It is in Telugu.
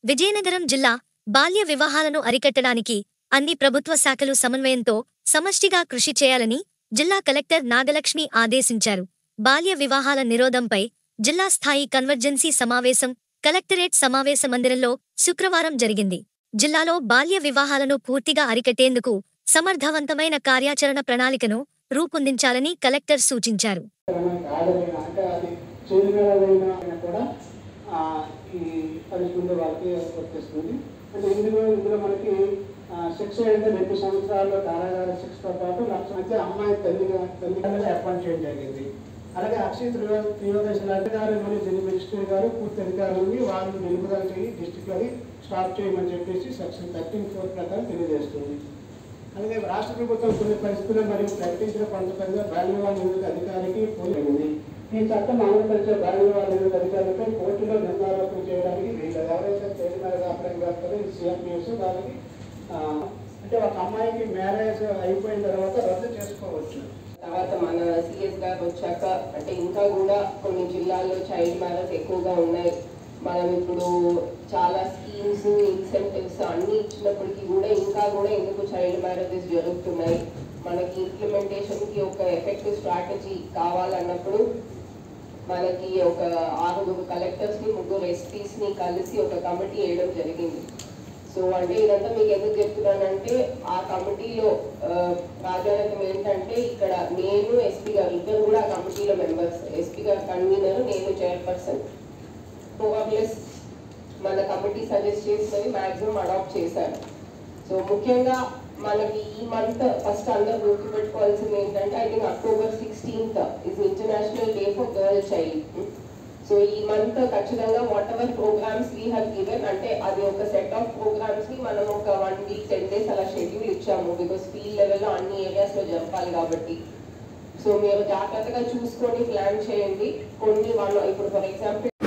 విజయనగరం జిల్లా బాల్య వివాహాలను అరికట్టడానికి అన్ని ప్రభుత్వ శాఖలు సమన్వయంతో సమష్టిగా కృషి చేయాలని జిల్లా కలెక్టర్ నాగలక్ష్మి ఆదేశించారు బాల్య వివాహాల నిరోధంపై జిల్లా స్థాయి కన్వర్జెన్సీ సమావేశం కలెక్టరేట్ సమావేశ మందిరంలో శుక్రవారం జరిగింది జిల్లాలో బాల్య వివాహాలను పూర్తిగా అరికట్టేందుకు సమర్థవంతమైన కార్యాచరణ ప్రణాళికను రూపొందించాలని కలెక్టర్ సూచించారు మనకి ఆర్డర్ అయినా అంటే అది చేతి మీద అయినా కూడా ఆ, ఈ పనిష్మెంట్ వాళ్ళకి వర్తిస్తుంది అంటే ఇందులో ఇందులో మనకి ఆ, శిక్ష అంటే రెండు సంవత్సరాలు కారాగార శిక్షతో పాటు లక్ష మధ్య అమ్మాయి తల్లిగా తల్లిగా అపాయింట్ చేయడం జరిగింది అలాగే అక్షయ త్రివ త్రియోదశి అధికారి మరియు జిల్లా మినిస్టర్ గారు పూర్తి అధికారులు ఉండి వాళ్ళు నిలుపుదల చేయి డిస్టిక్లోని స్టాప్ చేయమని చెప్పేసి సెక్షన్ థర్టీన్ ఫోర్ ప్రకారం తెలియజేస్తుంది అలాగే రాష్ట్ర ప్రభుత్వం కొన్ని పరిస్థితుల్లో మరియు ప్రకటించిన కొంతమంది బాల్య వివాహ నిరోధక అధికారికి పోయింది ఈ చట్టం అమలు పరిచే బాల్య వివాహ నిరోధక అధికారులపై కోర్టులో నిర్ణయారోపణ చేయడానికి వీళ్ళు ఎవరైతే తేదీ మీద అప్లైన్ చేస్తారో ఈ సీఎం న్యూస్ వాళ్ళకి ఆ, అంటే ఒక అమ్మాయికి మ్యారేజ్ అయిపోయిన తర్వాత రద్దు చేసుకోవచ్చు తర్వాత మన సిఎస్ గారు వచ్చాక అంటే ఇంకా కూడా కొన్ని జిల్లాల్లో చైల్డ్ మ్యారేజ్ ఎక్కువగా ఉన్నాయి మనం ఇప్పుడు చాలా స్కీమ్స్ ఇన్సెంటివ్స్ అన్ని ఇచ్చినప్పటికీ కూడా ఇంకా కూడా ఎందుకు చైల్డ్ మ్యారేజెస్ జరుగుతున్నాయి మనకి ఇంప్లిమెంటేషన్కి ఒక ఎఫెక్టివ్ స్ట్రాటజీ కావాలన్నప్పుడు మనకి ఒక ఆరుగురు కలెక్టర్స్ని ముగ్గురు ఎస్పీస్ని కలిసి ఒక కమిటీ వేయడం జరిగింది సో అంటే ఇదంతా మీకు ఎందుకు చెప్తున్నానంటే ఆ కమిటీలో ఆ, ప్రాధాన్యత ఏంటంటే ఇక్కడ నేను ఎస్పీ గారు ఇద్దరు కూడా ఆ కమిటీలో మెంబర్స్ ఎస్పీ గారు కన్వీనర్ నేను చైర్పర్సన్ ప్లస్ మన కమిటీ సజెస్ట్ చేసినవి మాక్సిమం అడాప్ట్ చేశారు సో ముఖ్యంగా మనకి ఈ మంత్ ఫస్ట్ అందరూ గుర్తుపెట్టుకోవాల్సింది ఏంటంటే I think October sixteenth is international day for girl child so ఈ మంత్ ఖచ్చితంగా whatever programmes we have given అంటే అది ఒక సెట్ ఆఫ్ ప్రోగ్రామ్స్ ని మనం ఒక వన్ వీక్ టెన్ డేస్ అలా షెడ్యూల్ ఇచ్చాము బికాస్ ఫీల్డ్ లెవెల్లో అన్ని ఏరియాస్ లో జరపాలి కాబట్టి సో మీరు జాగ్రత్తగా చూసుకొని ప్లాన్ చేయండి కొన్ని వాళ్ళు ఇప్పుడు ఫర్ ఎగ్జాంపుల్